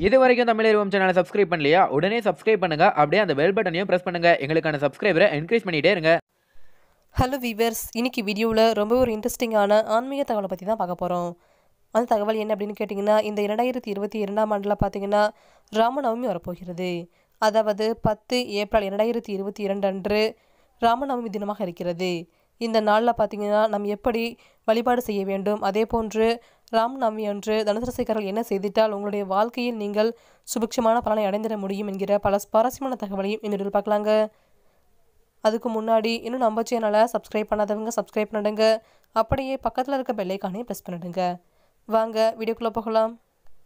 இது வரைக்கும் தமிழ் சேனலை சப்ஸ்கிரைப் பண்ணலையா உடனே சப்ஸ்கிரைப் பண்ணுங்க அப்படியே அந்த பெல் பட்டனையும் பிரஸ் பண்ணுங்க எங்களுக்கான சப்ஸ்கிரைபரை என்கரேஜ் பண்ணிட்டே இருங்க ஹலோ வீவர்ஸ் இன்னைக்கு வீடியோவில் ரொம்ப ஒரு இன்ட்ரெஸ்டிங்கான ஆன்மீக தகவலை பற்றி தான் பார்க்க போகிறோம் அந்த தகவல் என்ன அப்படின்னு கேட்டிங்கன்னா இந்த இரண்டாயிரத்தி இருபத்தி இரண்டாம் ஆண்டில் பார்த்தீங்கன்னா ராமநவமி வரப்போகிறது அதாவது பத்து ஏப்ரல் இரண்டாயிரத்தி இருபத்தி இரண்டு அன்று ராமநவமி தினமாக இருக்கிறது இந்த நாளில் பார்த்தீங்கன்னா நாம் எப்படி வழிபாடு செய்ய வேண்டும் அதே போன்று ராமநவமி அன்று தனுசு ராசிக்காரர்கள் என்ன செய்திட்டால் உங்களுடைய வாழ்க்கையில் நீங்கள் சுபிக்ஷமான பலனை அடைந்திட முடியும் என்கிற பல சுவாரஸ்யமான தகவலையும் இந்த வீடியோவில் பார்க்கலாங்க அதுக்கு முன்னாடி இன்னும் நம்ம சேனலை சப்ஸ்கிரைப் பண்ணாதவங்க சப்ஸ்கிரைப் பண்ணிடுங்க அப்படியே பக்கத்தில் இருக்க பெல்லைக்கானையும் ப்ரெஸ் பண்ணிடுங்க வாங்க வீடியோக்குள்ளே போகலாம்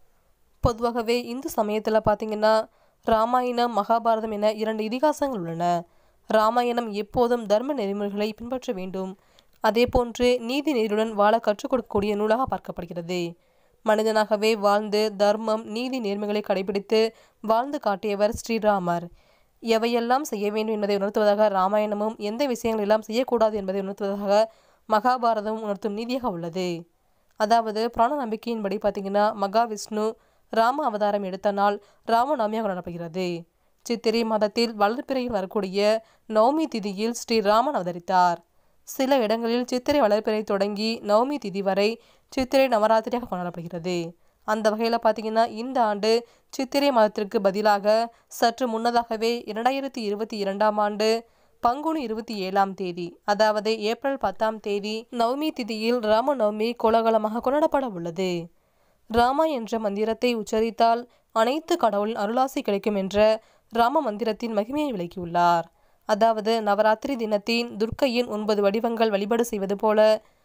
பொதுவாகவே இந்து சமயத்தில் பார்த்தீங்கன்னா ராமாயணம் மகாபாரதம் என இரண்டு இதிகாசங்கள் உள்ளன ராமாயணம் எப்போதும் தர்ம நெறிமுறைகளை பின்பற்ற வேண்டும் அதே போன்று நீதி நெறியுடன் வாழ கற்றுக் கொடுக்கக்கூடிய நூலாக பார்க்கப்படுகிறது மனிதனாகவே வாழ்ந்து தர்மம் நீதி நேர்மைகளை கடைபிடித்து வாழ்ந்து காட்டியவர் ஸ்ரீராமர் எவையெல்லாம் செய்ய வேண்டும் என்பதை உணர்த்துவதாக ராமாயணமும் எந்த விஷயங்கள் எல்லாம் செய்யக்கூடாது என்பதை உணர்த்துவதாக மகாபாரதமும் உணர்த்தும் நீதியாக உள்ளது அதாவது புராண நம்பிக்கையின்படி பார்த்தீங்கன்னா மகாவிஷ்ணு ராம அவதாரம் எடுத்த நாள் ராமநவமியாக கொண்டாடப்படுகிறது சித்திரை மாதத்தில் வளர்பிறையில் வரக்கூடிய நவமி திதியில் ஸ்ரீராமன் அவதரித்தார் சில இடங்களில் சித்திரை வளர்பிறை தொடங்கி நவமி திதி வரை சித்திரை நவராத்திரியாக கொண்டாடப்படுகிறது அந்த வகையில் பார்த்தீங்கன்னா இந்த ஆண்டு சித்திரை மாதத்திற்கு பதிலாக சற்று முன்னதாகவே இரண்டாயிரத்தி இருபத்தி இரண்டாம் ஆண்டு பங்குனி இருபத்தி ஏழாம் தேதி அதாவது ஏப்ரல் பத்தாம் தேதி நவமி திதியில் ராம நவமி கோலாகலமாக கொண்டாடப்பட உள்ளது ராமா என்ற மந்திரத்தை உச்சரித்தால் அனைத்து கடவுளின் அருளாசி கிடைக்கும் என்ற ராம மந்திரத்தின் மகிமையை விளக்கியுள்ளார் அதாவது நவராத்திரி தினத்தின் துர்க்கையின் ஒன்பது வடிவங்கள் வழிபாடு செய்வது போல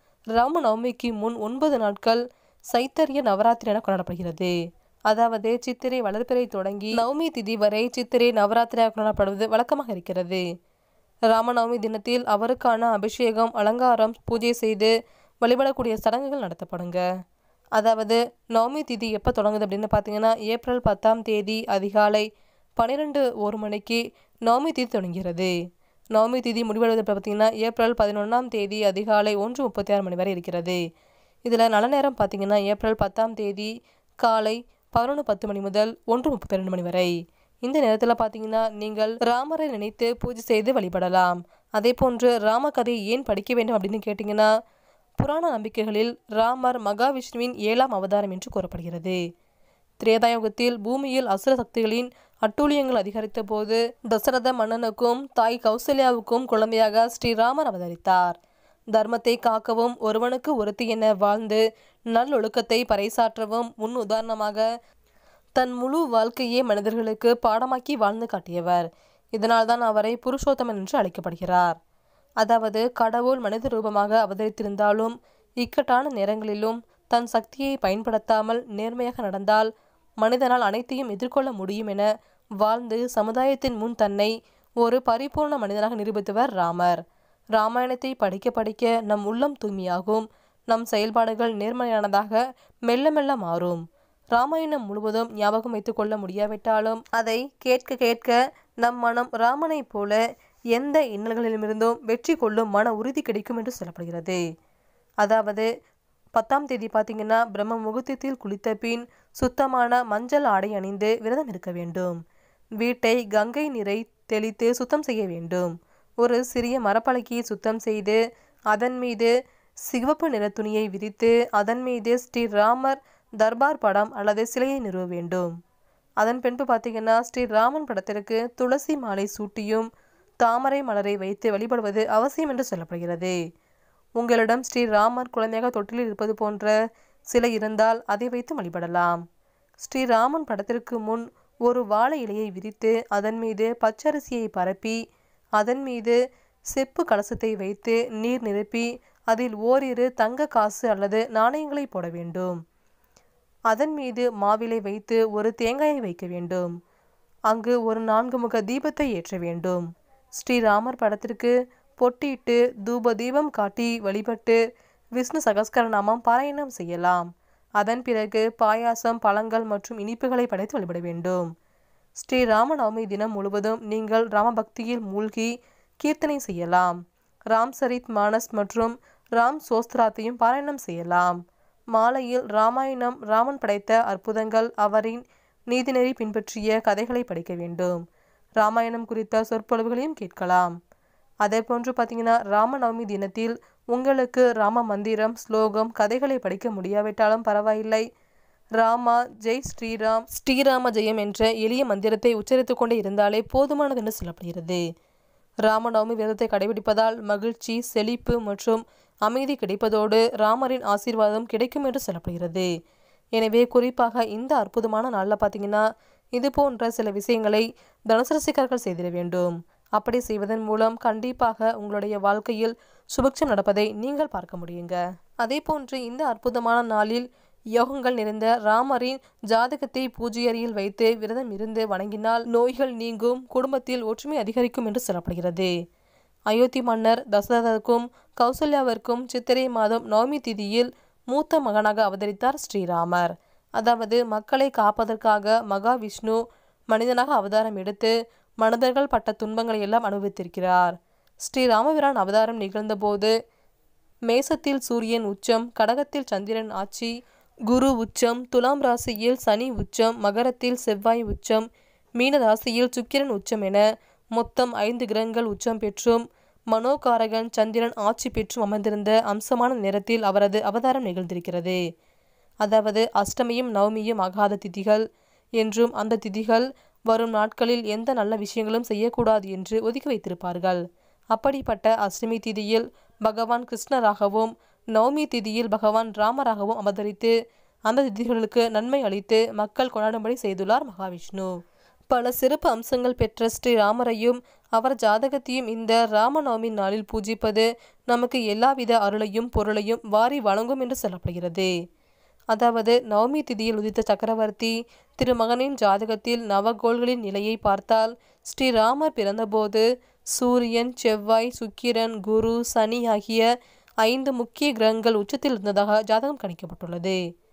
ராம நவமிக்கு முன் ஒன்பது நாட்கள் சைத்தரிய நவராத்திரி என கொண்டாடப்படுகிறது அதாவது சித்திரை வளர்பிறை தொடங்கி நவமி திதி வரை சித்திரை நவராத்திரியாக கொண்டாடப்படுவது வழக்கமாக இருக்கிறது ராமநவமி தினத்தில் அவருக்கான அபிஷேகம் அலங்காரம் பூஜை செய்து வழிபடக்கூடிய சடங்குகள் நடத்தப்படுங்க அதாவது நவமி திதி எப்போ தொடங்குது அப்படின்னு பார்த்தீங்கன்னா ஏப்ரல் பத்தாம் தேதி அதிகாலை பன்னிரெண்டு ஒரு மணிக்கு நவமி திதி தொடங்குகிறது நவமி திதி முடிவடைவது பார்த்தீங்கன்னா ஏப்ரல் பதினொன்றாம் தேதி அதிகாலை ஒன்று முப்பத்தி ஆறு மணி வரை இருக்கிறது இதில் நல்ல நேரம் பார்த்தீங்கன்னா ஏப்ரல் பத்தாம் தேதி காலை பதினொன்று பத்து மணி முதல் ஒன்று முப்பத்தி ரெண்டு மணி வரை இந்த நேரத்தில் பார்த்தீங்கன்னா நீங்கள் ராமரை நினைத்து பூஜை செய்து வழிபடலாம் அதே போன்று ராம கதையை ஏன் படிக்க வேண்டும் அப்படின்னு கேட்டிங்கன்னா புராண நம்பிக்கைகளில் ராமர் மகாவிஷ்ணுவின் ஏழாம் அவதாரம் என்று கூறப்படுகிறது திரேதாயுகத்தில் பூமியில் அசுர சக்திகளின் அட்டூழியங்கள் அதிகரித்த போது தசரத மன்னனுக்கும் தாய் கௌசல்யாவுக்கும் குழந்தையாக ஸ்ரீராமர் அவதரித்தார் தர்மத்தை காக்கவும் ஒருவனுக்கு ஒருத்தி என வாழ்ந்து நல்லொழுக்கத்தை பறைசாற்றவும் முன் உதாரணமாக தன் முழு வாழ்க்கையே மனிதர்களுக்கு பாடமாக்கி வாழ்ந்து காட்டியவர் இதனால்தான் அவரை புருஷோத்தமன் என்று அழைக்கப்படுகிறார் அதாவது கடவுள் மனித ரூபமாக அவதரித்திருந்தாலும் இக்கட்டான நேரங்களிலும் தன் சக்தியை பயன்படுத்தாமல் நேர்மையாக நடந்தால் மனிதனால் அனைத்தையும் எதிர்கொள்ள முடியும் என வாழ்ந்து சமுதாயத்தின் முன் தன்னை ஒரு பரிபூர்ண மனிதனாக நிரூபித்தவர் ராமர் ராமாயணத்தை படிக்க படிக்க நம் உள்ளம் தூய்மையாகும் நம் செயல்பாடுகள் நேர்மையானதாக மெல்ல மெல்ல மாறும் ராமாயணம் முழுவதும் ஞாபகம் வைத்துக் கொள்ள முடியாவிட்டாலும் அதை கேட்க கேட்க நம் மனம் ராமனைப் போல எந்த இன்னல்களிலுமிருந்தும் வெற்றி கொள்ளும் மன உறுதி கிடைக்கும் என்று சொல்லப்படுகிறது அதாவது பத்தாம் தேதி பார்த்தீங்கன்னா பிரம்ம முகூர்த்தத்தில் குளித்த பின் சுத்தமான மஞ்சள் ஆடை அணிந்து விரதம் இருக்க வேண்டும் வீட்டை கங்கை நீரை தெளித்து சுத்தம் செய்ய வேண்டும் ஒரு சிறிய மரப்பலகையை சுத்தம் செய்து அதன் மீது சிவப்பு நிற துணியை விரித்து அதன் மீது ஸ்ரீராமர் தர்பார் படம் அல்லது சிலையை நிறுவ வேண்டும் அதன் பின்பு பார்த்தீங்கன்னா ஸ்ரீராமன் படத்திற்கு துளசி மாலை சூட்டியும் தாமரை மலரை வைத்து வழிபடுவது அவசியம் என்று சொல்லப்படுகிறது உங்களிடம் ஸ்ரீராமர் குழந்தையாக தொட்டிலில் இருப்பது போன்ற சிலை இருந்தால் அதை வைத்து வழிபடலாம் ஸ்ரீராமன் படத்திற்கு முன் ஒரு வாழை இலையை விரித்து அதன் மீது பச்சரிசியை பரப்பி அதன் மீது செப்பு கலசத்தை வைத்து நீர் நிரப்பி அதில் ஓரிரு தங்க காசு அல்லது நாணயங்களை போட வேண்டும் அதன் மீது மாவிலை வைத்து ஒரு தேங்காயை வைக்க வேண்டும் அங்கு ஒரு நான்கு முக தீபத்தை ஏற்ற வேண்டும் ஸ்ரீராமர் படத்திற்கு பொட்டிட்டு தூப தீபம் காட்டி வழிபட்டு விஷ்ணு சகஸ்கரநாமம் பாராயணம் செய்யலாம் அதன் பிறகு பாயாசம் பழங்கள் மற்றும் இனிப்புகளை படைத்து வழிபட வேண்டும் ஸ்ரீ ராமநவமி தினம் முழுவதும் நீங்கள் ராமபக்தியில் மூழ்கி கீர்த்தனை செய்யலாம் ராம் சரித் மானஸ் மற்றும் ராம் சோஸ்திராத்தையும் பாராயணம் செய்யலாம் மாலையில் ராமாயணம் ராமன் படைத்த அற்புதங்கள் அவரின் நீதிநெறி பின்பற்றிய கதைகளை படிக்க வேண்டும் ராமாயணம் குறித்த சொற்பொழிவுகளையும் கேட்கலாம் அதே போன்று பார்த்தீங்கன்னா ராமநவமி தினத்தில் உங்களுக்கு ராம மந்திரம் ஸ்லோகம் கதைகளை படிக்க முடியாவிட்டாலும் பரவாயில்லை ராமா ஜெய் ஸ்ரீராம் ஸ்ரீராம ஜெயம் என்ற எளிய மந்திரத்தை உச்சரித்துக் கொண்டே இருந்தாலே போதுமானது என்று சொல்லப்படுகிறது ராமநவமி விரதத்தை கடைபிடிப்பதால் மகிழ்ச்சி செழிப்பு மற்றும் அமைதி கிடைப்பதோடு ராமரின் ஆசீர்வாதம் கிடைக்கும் என்று சொல்லப்படுகிறது எனவே குறிப்பாக இந்த அற்புதமான நாளில் பார்த்தீங்கன்னா இது போன்ற சில விஷயங்களை தனுசு ரசிகர்கள் செய்திட வேண்டும் அப்படி செய்வதன் மூலம் கண்டிப்பாக உங்களுடைய வாழ்க்கையில் சுபக்ஷம் நடப்பதை நீங்கள் பார்க்க முடியுங்க அதே போன்று இந்த அற்புதமான நாளில் யோகங்கள் நிறைந்த ராமரின் ஜாதகத்தை பூஜை அறையில் வைத்து விரதம் இருந்து வணங்கினால் நோய்கள் நீங்கும் குடும்பத்தில் ஒற்றுமை அதிகரிக்கும் என்று சொல்லப்படுகிறது அயோத்தி மன்னர் தசரதருக்கும் கௌசல்யாவிற்கும் சித்திரை மாதம் நவமி திதியில் மூத்த மகனாக அவதரித்தார் ஸ்ரீராமர் அதாவது மக்களை காப்பதற்காக மகாவிஷ்ணு மனிதனாக அவதாரம் எடுத்து மனிதர்கள் பட்ட துன்பங்களை எல்லாம் அனுபவித்திருக்கிறார் ஸ்ரீராமபிரான் அவதாரம் நிகழ்ந்தபோது மேசத்தில் சூரியன் உச்சம் கடகத்தில் சந்திரன் ஆட்சி குரு உச்சம் துலாம் ராசியில் சனி உச்சம் மகரத்தில் செவ்வாய் உச்சம் மீன ராசியில் சுக்கிரன் உச்சம் என மொத்தம் ஐந்து கிரகங்கள் உச்சம் பெற்றும் மனோகாரகன் சந்திரன் ஆட்சி பெற்றும் அமர்ந்திருந்த அம்சமான நேரத்தில் அவரது அவதாரம் நிகழ்ந்திருக்கிறது அதாவது அஷ்டமியும் நவமியும் ஆகாத திதிகள் என்றும் அந்த திதிகள் வரும் நாட்களில் எந்த நல்ல விஷயங்களும் செய்யக்கூடாது என்று ஒதுக்கி வைத்திருப்பார்கள் அப்படிப்பட்ட அஷ்டமி திதியில் பகவான் கிருஷ்ணராகவும் நவமி திதியில் பகவான் ராமராகவும் அவதரித்து அந்த திதிகளுக்கு நன்மை அளித்து மக்கள் கொண்டாடும்படி செய்துள்ளார் மகாவிஷ்ணு பல சிறப்பு அம்சங்கள் பெற்ற ஸ்ரீ ராமரையும் அவர் ஜாதகத்தையும் இந்த ராமநவமி நாளில் பூஜிப்பது நமக்கு எல்லாவித அருளையும் பொருளையும் வாரி வழங்கும் என்று சொல்லப்படுகிறது அதாவது நவமி திதியில் உதித்த சக்கரவர்த்தி திருமகனின் ஜாதகத்தில் நவகோள்களின் நிலையை பார்த்தால் ஸ்ரீராமர் பிறந்தபோது சூரியன் செவ்வாய் சுக்கிரன் குரு சனி ஆகிய ஐந்து முக்கிய கிரகங்கள் உச்சத்தில் இருந்ததாக ஜாதகம் கணிக்கப்பட்டுள்ளது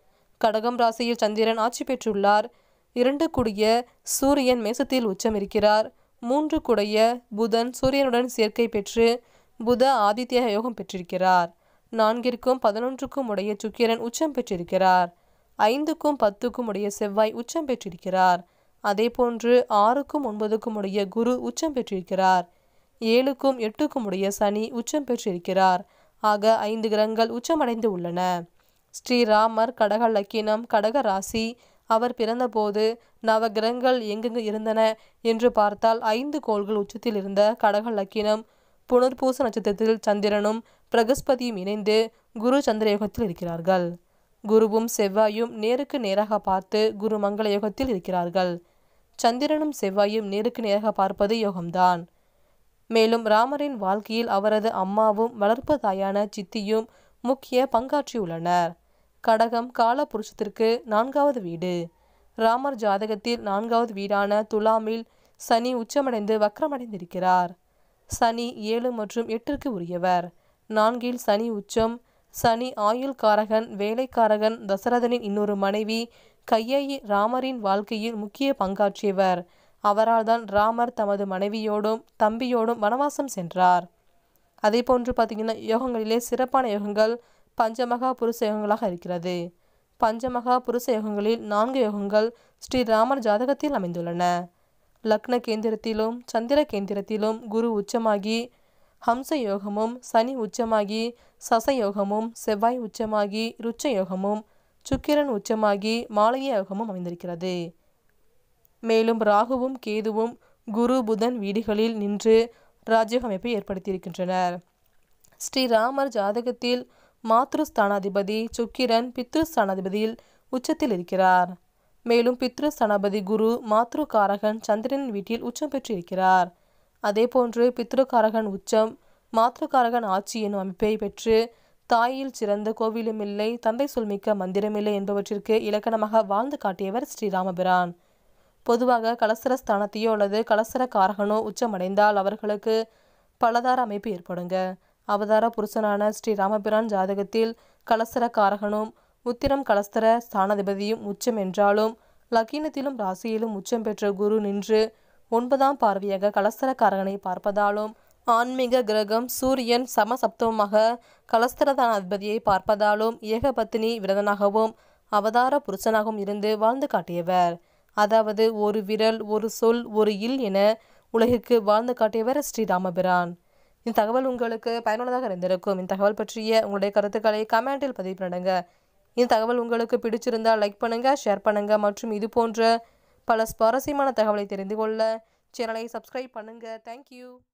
கடகம் ராசியில் சந்திரன் ஆட்சி பெற்றுள்ளார் இரண்டு கூடிய சூரியன் மேசத்தில் உச்சம் இருக்கிறார் மூன்று கூடைய புதன் சூரியனுடன் சேர்க்கை பெற்று புத ஆதித்ய யோகம் பெற்றிருக்கிறார் நான்கிற்கும் பதினொன்றுக்கும் உடைய சுக்கிரன் உச்சம் பெற்றிருக்கிறார் ஐந்துக்கும் பத்துக்கும் உடைய செவ்வாய் உச்சம் பெற்றிருக்கிறார் அதே போன்று ஆறுக்கும் ஒன்பதுக்கும் உடைய குரு உச்சம் பெற்றிருக்கிறார் ஏழுக்கும் எட்டுக்கும் உடைய சனி உச்சம் பெற்றிருக்கிறார் ஆக ஐந்து கிரகங்கள் உச்சமடைந்து உள்ளன ஸ்ரீராமர் கடக லக்கினம் கடக ராசி அவர் பிறந்தபோது நவ கிரகங்கள் எங்கெங்கு இருந்தன என்று பார்த்தால் ஐந்து கோள்கள் உச்சத்தில் இருந்த கடக லக்கினம் புனர்பூச நட்சத்திரத்தில் சந்திரனும் பிரகஸ்பதியும் இணைந்து குரு சந்திர யுகத்தில் இருக்கிறார்கள் குருவும் செவ்வாயும் நேருக்கு நேராக பார்த்து குரு மங்கள யுகத்தில் இருக்கிறார்கள் சந்திரனும் செவ்வாயும் நேருக்கு நேராக பார்ப்பது யோகம்தான் மேலும் ராமரின் வாழ்க்கையில் அவரது அம்மாவும் வளர்ப்பு தாயான சித்தியும் முக்கிய பங்காற்றியுள்ளனர் கடகம் கால புருஷத்திற்கு நான்காவது வீடு ராமர் ஜாதகத்தில் நான்காவது வீடான துலாமில் சனி உச்சமடைந்து வக்ரமடைந்திருக்கிறார் சனி ஏழு மற்றும் எட்டிற்கு உரியவர் நான்கில் சனி உச்சம் சனி ஆயுள் காரகன் வேலைக்காரகன் தசரதனின் இன்னொரு மனைவி கையேயி ராமரின் வாழ்க்கையில் முக்கிய பங்காற்றியவர் அவரால் தான் ராமர் தமது மனைவியோடும் தம்பியோடும் வனவாசம் சென்றார் அதே போன்று பார்த்தீங்கன்னா யோகங்களிலே சிறப்பான யோகங்கள் பஞ்சமகா புருஷ யோகங்களாக இருக்கிறது பஞ்சமகா புருஷ யோகங்களில் நான்கு யோகங்கள் ஸ்ரீ ராமர் ஜாதகத்தில் அமைந்துள்ளன லக்ன கேந்திரத்திலும் சந்திர கேந்திரத்திலும் குரு உச்சமாகி ஹம்ச யோகமும் சனி உச்சமாகி சச யோகமும் செவ்வாய் உச்சமாகி ருச்ச யோகமும் சுக்கிரன் உச்சமாகி மாலய யோகமும் அமைந்திருக்கிறது மேலும் ராகுவும் கேதுவும் குரு புதன் வீடுகளில் நின்று ராஜயோக அமைப்பை ஏற்படுத்தியிருக்கின்றனர் ஸ்ரீராமர் ஜாதகத்தில் மாத்ருஸ்தானாதிபதி சுக்கிரன் பித்ருஸ்தானாதிபதியில் உச்சத்தில் இருக்கிறார் மேலும் பித்ருஸ்தானாபதி குரு மாத்ருகாரகன் சந்திரன் வீட்டில் உச்சம் பெற்றிருக்கிறார் அதேபோன்று பித்ருகாரகன் உச்சம் மாத்ருகாரகன் ஆட்சி எனும் அமைப்பை பெற்று தாயில் சிறந்த கோவிலுமில்லை தந்தை சொல்மிக்க மந்திரமில்லை என்பவற்றிற்கு இலக்கணமாக வாழ்ந்து காட்டியவர் ஸ்ரீராமபிரான் பொதுவாக கலசர ஸ்தானத்தையோ அல்லது கலசர காரகனோ உச்சமடைந்தால் அவர்களுக்கு பலதார அமைப்பு ஏற்படுங்க அவதார புருஷனான ஸ்ரீ ராமபிரான் ஜாதகத்தில் கலசர காரகனும் உத்திரம் கலஸ்தர ஸ்தானாதிபதியும் உச்சம் என்றாலும் லக்கீனத்திலும் ராசியிலும் உச்சம் பெற்ற குரு நின்று ஒன்பதாம் பார்வையாக கலஸ்தர காரகனை பார்ப்பதாலும் ஆன்மீக கிரகம் சூரியன் சமசப்தமாக கலஸ்தரதான அதிபதியை பார்ப்பதாலும் ஏகபத்தினி விரதனாகவும் அவதார புருஷனாகவும் இருந்து வாழ்ந்து காட்டியவர் அதாவது ஒரு விரல் ஒரு சொல் ஒரு இல் என உலகிற்கு வாழ்ந்து காட்டியவர் ஸ்ரீ ராமபிரான் இந்த தகவல் உங்களுக்கு பயனுள்ளதாக இருந்திருக்கும் இந்த தகவல் பற்றிய உங்களுடைய கருத்துக்களை கமெண்டில் பதிவு பண்ணுங்க இந்த தகவல் உங்களுக்கு பிடிச்சிருந்தால் லைக் பண்ணுங்க ஷேர் பண்ணுங்க மற்றும் இது போன்ற பல சுவாரஸ்யமான தகவலை தெரிந்து கொள்ள சேனலை சப்ஸ்கிரைப் பண்ணுங்க தேங்க்யூ